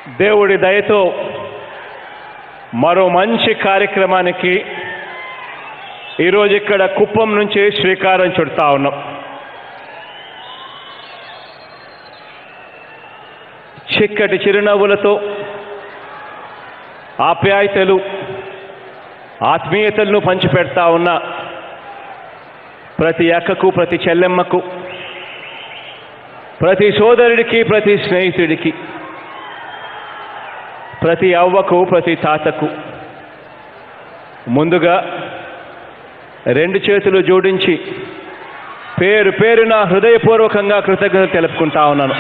దేవుడి దయతో మరో మంచి కార్యక్రమానికి ఈరోజు ఇక్కడ కుప్పం నుంచి శ్రీకారం చుడతా ఉన్నాం చిక్కటి చిరునవ్వులతో ఆప్యాయతలు ఆత్మీయతలను పంచిపెడతా ఉన్న ప్రతి అక్కకు ప్రతి చెల్లెమ్మకు ప్రతి సోదరుడికి ప్రతి స్నేహితుడికి ప్రతి అవ్వకు ప్రతి తాతకు ముందుగా రెండు చేతులు జోడించి పేరు పేరున హృదయపూర్వకంగా కృతజ్ఞత తెలుపుకుంటా ఉన్నాను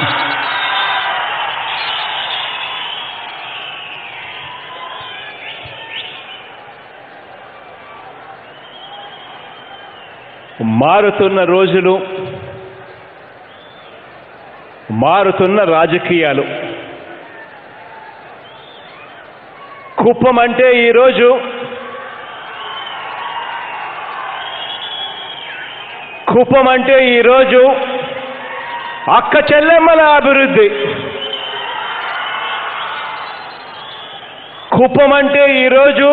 మారుతున్న రోజులు మారుతున్న రాజకీయాలు కుప్పం అంటే ఈరోజు కుప్పం అంటే ఈరోజు అక్క చెల్లెమ్మల అభివృద్ధి కుప్పం అంటే ఈరోజు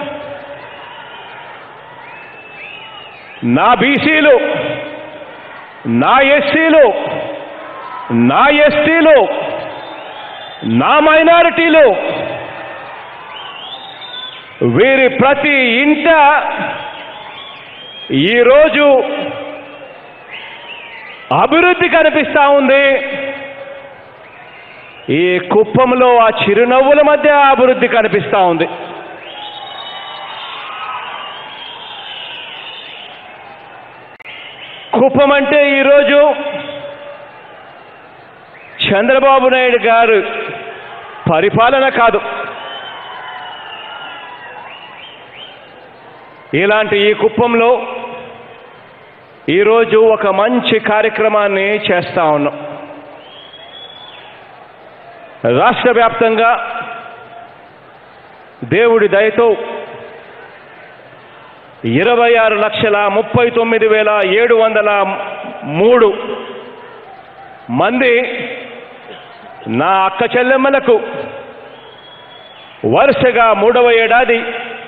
నా బీసీలు నా ఎస్సీలు నా ఎస్టీలు నా మైనారిటీలు వీరి ప్రతి ఇంట ఈరోజు అభివృద్ధి కనిపిస్తా ఉంది ఈ కుప్పంలో ఆ చిరునవ్వుల మధ్య అభివృద్ధి కనిపిస్తా ఉంది కుప్పం అంటే ఈరోజు చంద్రబాబు నాయుడు గారు పరిపాలన కాదు ఇలాంటి ఈ కుప్పంలో ఈరోజు ఒక మంచి కార్యక్రమాన్ని చేస్తా ఉన్నాం రాష్ట్ర వ్యాప్తంగా దేవుడి దయతో ఇరవై ఆరు లక్షల ముప్పై తొమ్మిది వేల ఏడు వందల మూడు మంది నా అక్క చెల్లెమ్మలకు వరుసగా మూడవ ఏడాది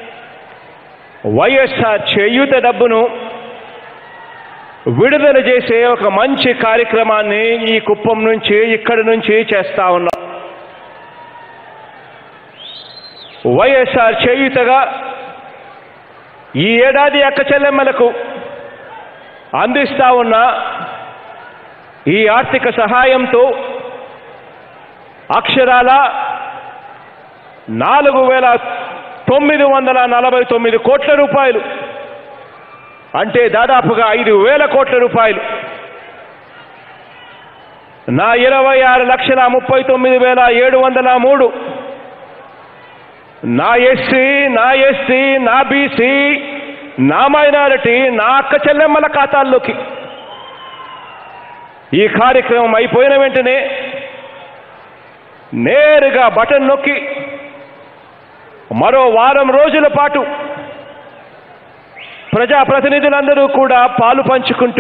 వైఎస్ఆర్ చేయూత డబ్బును విడుదల చేసే ఒక మంచి కార్యక్రమాన్ని ఈ కుప్పం నుంచి ఇక్కడి నుంచి చేస్తా ఉన్నాం వైఎస్ఆర్ చేయూతగా ఈ ఏడాది అక్క చెల్లెమ్మలకు అందిస్తా ఉన్న ఈ ఆర్థిక సహాయంతో అక్షరాల నాలుగు వేల తొమ్మిది వందల నలభై తొమ్మిది కోట్ల రూపాయలు అంటే దాదాపుగా ఐదు వేల కోట్ల రూపాయలు నా ఇరవై ఆరు లక్షల ముప్పై తొమ్మిది వేల ఏడు వందల మూడు నా ఎస్సీ నా ఎస్టీ నా బీసీ నా మైనారిటీ నా అక్క చెల్లెమ్మల ఖాతాల్లోకి ఈ కార్యక్రమం అయిపోయిన వెంటనే నేరుగా బటన్ నొక్కి మరో వారం రోజుల పాటు ప్రజాప్రతినిధులందరూ కూడా పాలు పంచుకుంటూ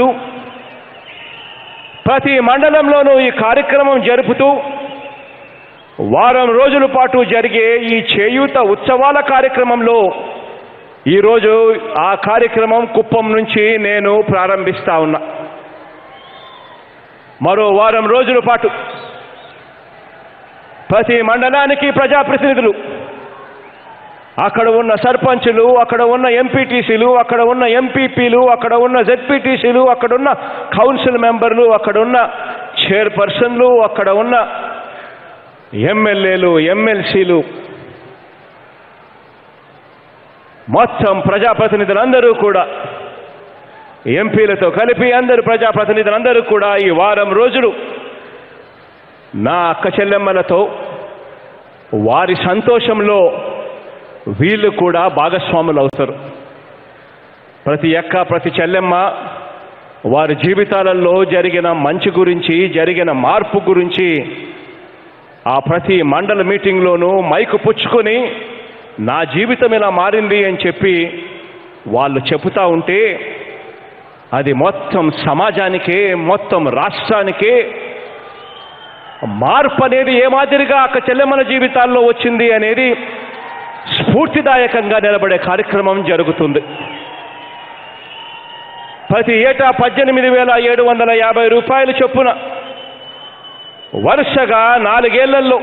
ప్రతి మండలంలోనూ ఈ కార్యక్రమం జరుపుతూ వారం రోజుల పాటు జరిగే ఈ చేయూత ఉత్సవాల కార్యక్రమంలో ఈరోజు ఆ కార్యక్రమం కుప్పం నుంచి నేను ప్రారంభిస్తా ఉన్నా మరో వారం రోజుల పాటు ప్రతి మండలానికి ప్రజాప్రతినిధులు అక్కడ ఉన్న సర్పంచులు అక్కడ ఉన్న ఎంపీటీసీలు అక్కడ ఉన్న ఎంపీపీలు అక్కడ ఉన్న జెడ్పీటీసీలు అక్కడ ఉన్న కౌన్సిల్ మెంబర్లు అక్కడ ఉన్న చైర్పర్సన్లు అక్కడ ఉన్న ఎమ్మెల్యేలు ఎమ్మెల్సీలు మొత్తం ప్రజాప్రతినిధులందరూ కూడా ఎంపీలతో కలిపి అందరు ప్రజాప్రతినిధులందరూ కూడా ఈ వారం రోజులు నా అక్క చెల్లెమ్మలతో వారి సంతోషంలో వీళ్ళు కూడా భాగస్వాములు అవుతారు ప్రతి అక్క ప్రతి చెల్లెమ్మ వారి జీవితాలలో జరిగిన మంచి గురించి జరిగిన మార్పు గురించి ఆ ప్రతి మండల మీటింగ్లోనూ మైకు పుచ్చుకొని నా జీవితం ఇలా మారింది అని చెప్పి వాళ్ళు చెబుతా ఉంటే అది మొత్తం సమాజానికే మొత్తం రాష్ట్రానికే మార్పు అనేది ఏ మాదిరిగా అక్క చెల్లెమ్మల జీవితాల్లో వచ్చింది అనేది స్ఫూర్తిదాయకంగా నిలబడే కార్యక్రమం జరుగుతుంది ప్రతి ఏటా పద్దెనిమిది వేల ఏడు వందల యాభై రూపాయల చొప్పున వరుసగా నాలుగేళ్లలో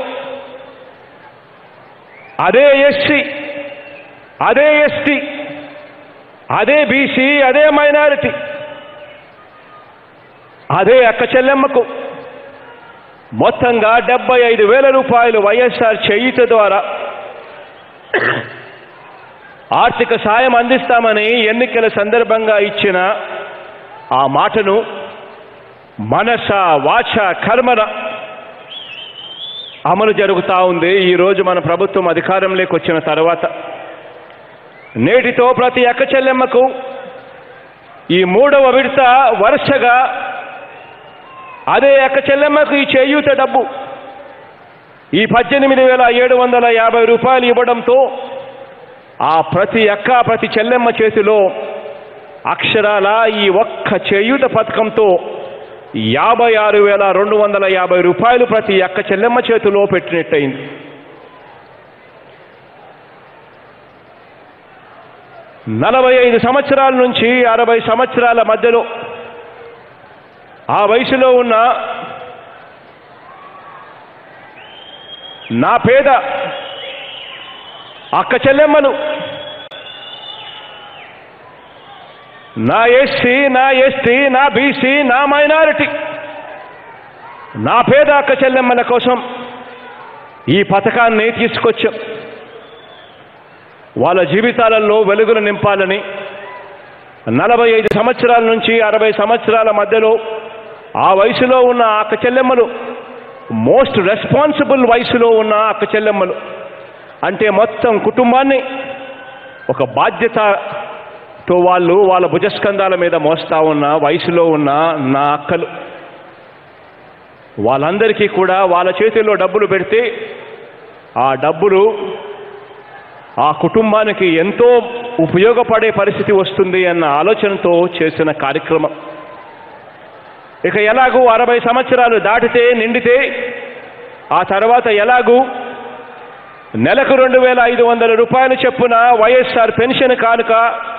అదే ఎస్సీ అదే ఎస్టీ అదే బీసీ అదే మైనారిటీ అదే అక్క చెల్లెమ్మకు మొత్తంగా డెబ్బై ఐదు వేల రూపాయలు వైఎస్ఆర్ చేయుత ద్వారా ఆర్థిక సాయం అందిస్తామని ఎన్నికల సందర్భంగా ఇచ్చిన ఆ మాటను మనస వాచ కర్మన అమలు జరుగుతూ ఉంది ఈరోజు మన ప్రభుత్వం అధికారంలోకి వచ్చిన తర్వాత నేటితో ప్రతి అక్క చెల్లెమ్మకు ఈ మూడవ విడత వరుసగా అదే అక్క చెల్లెమ్మకు ఈ చేయూత డబ్బు ఈ పద్దెనిమిది వేల ఏడు వందల యాభై రూపాయలు ఇవ్వడంతో ఆ ప్రతి అక్క ప్రతి చెల్లెమ్మ చేతిలో అక్షరాల ఈ ఒక్క చేయూత పథకంతో యాభై ఆరు వేల రెండు వందల యాభై రూపాయలు ప్రతి అక్క చెల్లెమ్మ చేతిలో పెట్టినట్టయింది నలభై ఐదు సంవత్సరాల నుంచి అరవై సంవత్సరాల మధ్యలో ఆ వయసులో ఉన్న నా పేద అక్క చెల్లెమ్మలు నా ఎస్సీ నా ఎస్టీ నా బీసీ నా మైనారిటీ నా పేద అక్క చెల్లెమ్మల కోసం ఈ పథకాన్ని తీసుకొచ్చాం వాళ్ళ జీవితాలలో వెలుగులు నింపాలని నలభై ఐదు సంవత్సరాల నుంచి అరవై సంవత్సరాల మధ్యలో ఆ వయసులో ఉన్న అక్క చెల్లెమ్మలు మోస్ట్ రెస్పాన్సిబుల్ వయసులో ఉన్న అక్క చెల్లెమ్మలు అంటే మొత్తం కుటుంబాన్ని ఒక బాధ్యతతో వాళ్ళు వాళ్ళ భుజస్కంధాల మీద మోస్తా ఉన్న వయసులో ఉన్న నా అక్కలు వాళ్ళందరికీ కూడా వాళ్ళ చేతిలో డబ్బులు పెడితే ఆ డబ్బులు ఆ కుటుంబానికి ఎంతో ఉపయోగపడే పరిస్థితి వస్తుంది అన్న ఆలోచనతో చేసిన కార్యక్రమం ఇక ఎలాగూ అరవై సంవత్సరాలు దాటితే నిండితే ఆ తర్వాత ఎలాగూ నెలకు రెండు వేల ఐదు వందల రూపాయలు చెప్పున వైఎస్ఆర్ పెన్షన్ కానుక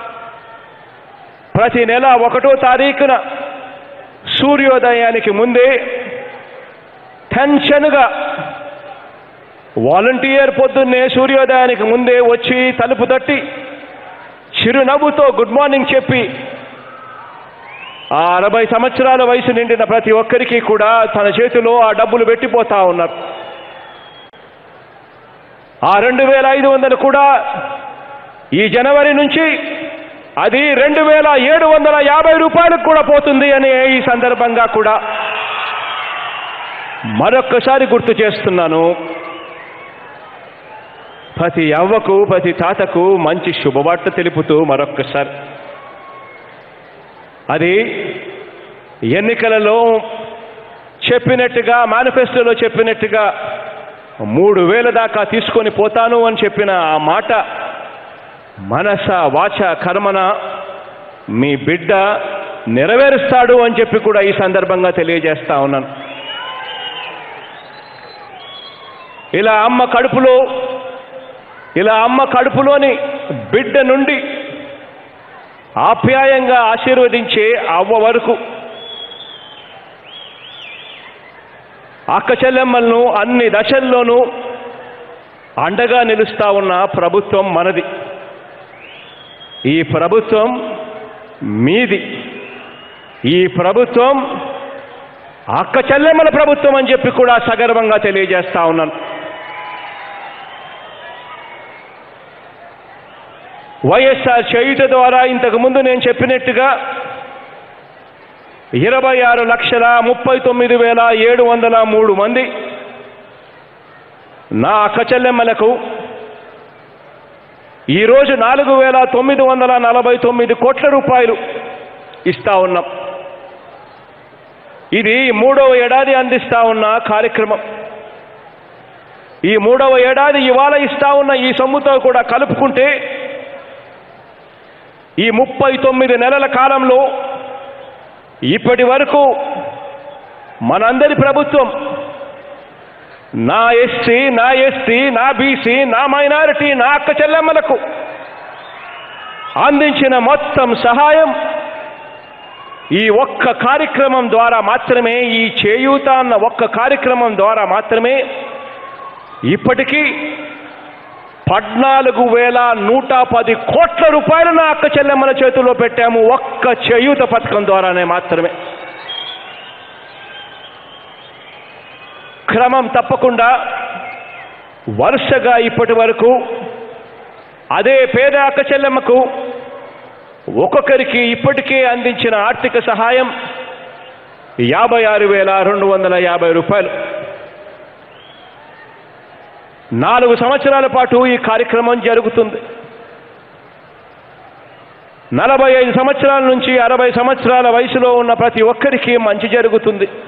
ప్రతి నెల ఒకటో తారీఖున సూర్యోదయానికి ముందే టెన్షన్గా వాలంటీర్ పొద్దున్నే సూర్యోదయానికి ముందే వచ్చి తలుపు తట్టి చిరునవ్వుతో గుడ్ మార్నింగ్ చెప్పి ఆ అరవై సంవత్సరాల వయసు నిండిన ప్రతి ఒక్కరికి కూడా తన చేతిలో ఆ డబ్బులు పెట్టిపోతా ఉన్నారు ఆ రెండు వేల ఐదు వందలు కూడా ఈ జనవరి నుంచి అది రెండు వేల ఏడు వందల యాభై రూపాయలకు కూడా పోతుంది అని ఈ సందర్భంగా కూడా మరొక్కసారి గుర్తు చేస్తున్నాను ప్రతి అవ్వకు ప్రతి తాతకు మంచి శుభవార్త తెలుపుతూ మరొక్కసారి అది ఎన్నికలలో చెప్పినట్టుగా మేనిఫెస్టోలో చెప్పినట్టుగా మూడు వేల దాకా తీసుకొని పోతాను అని చెప్పిన ఆ మాట మనస వాచ కర్మన మీ బిడ్డ నెరవేరుస్తాడు అని చెప్పి కూడా ఈ సందర్భంగా తెలియజేస్తా ఉన్నాను ఇలా అమ్మ కడుపులో ఇలా అమ్మ కడుపులోని బిడ్డ నుండి ఆప్యాయంగా ఆశీర్వదించే అవ్వ వరకు అక్క చెల్లెమ్మలను అన్ని దశల్లోనూ అండగా నిలుస్తా ఉన్న ప్రభుత్వం మనది ఈ ప్రభుత్వం మీది ఈ ప్రభుత్వం అక్క చెల్లెమ్మల ప్రభుత్వం అని చెప్పి కూడా సగర్వంగా తెలియజేస్తా ఉన్నాను వైఎస్ఆర్ చేయుట ద్వారా ఇంతకు ముందు నేను చెప్పినట్టుగా ఇరవై ఆరు లక్షల ముప్పై తొమ్మిది వేల ఏడు వందల మూడు మంది నా అక్క చెల్లెమ్మలకు ఈరోజు నాలుగు వేల తొమ్మిది వందల నలభై తొమ్మిది కోట్ల రూపాయలు ఇస్తా ఉన్నాం ఇది మూడవ ఏడాది అందిస్తా ఉన్న కార్యక్రమం ఈ మూడవ ఏడాది ఇవాళ ఇస్తా ఉన్న ఈ సొమ్ముతో కూడా కలుపుకుంటే ఈ ముప్పై తొమ్మిది నెలల కాలంలో ఇప్పటి వరకు మనందరి ప్రభుత్వం నా ఎస్సీ నా ఎస్టీ నా బీసీ నా మైనారిటీ నా అక్క చెల్లెమ్మలకు అందించిన మొత్తం సహాయం ఈ ఒక్క కార్యక్రమం ద్వారా మాత్రమే ఈ చేయూత అన్న ఒక్క కార్యక్రమం ద్వారా మాత్రమే ఇప్పటికీ పద్నాలుగు వేల నూట పది కోట్ల రూపాయలు నా అక్క చెల్లెమ్మల చేతుల్లో పెట్టాము ఒక్క చేయూత పథకం ద్వారానే మాత్రమే క్రమం తప్పకుండా వరుసగా ఇప్పటి వరకు అదే పేద అక్క చెల్లెమ్మకు ఒక్కొక్కరికి ఇప్పటికే అందించిన ఆర్థిక సహాయం యాభై ఆరు వేల రెండు వందల యాభై రూపాయలు నాలుగు సంవత్సరాల పాటు ఈ కార్యక్రమం జరుగుతుంది నలభై ఐదు సంవత్సరాల నుంచి అరవై సంవత్సరాల వయసులో ఉన్న ప్రతి ఒక్కరికి మంచి జరుగుతుంది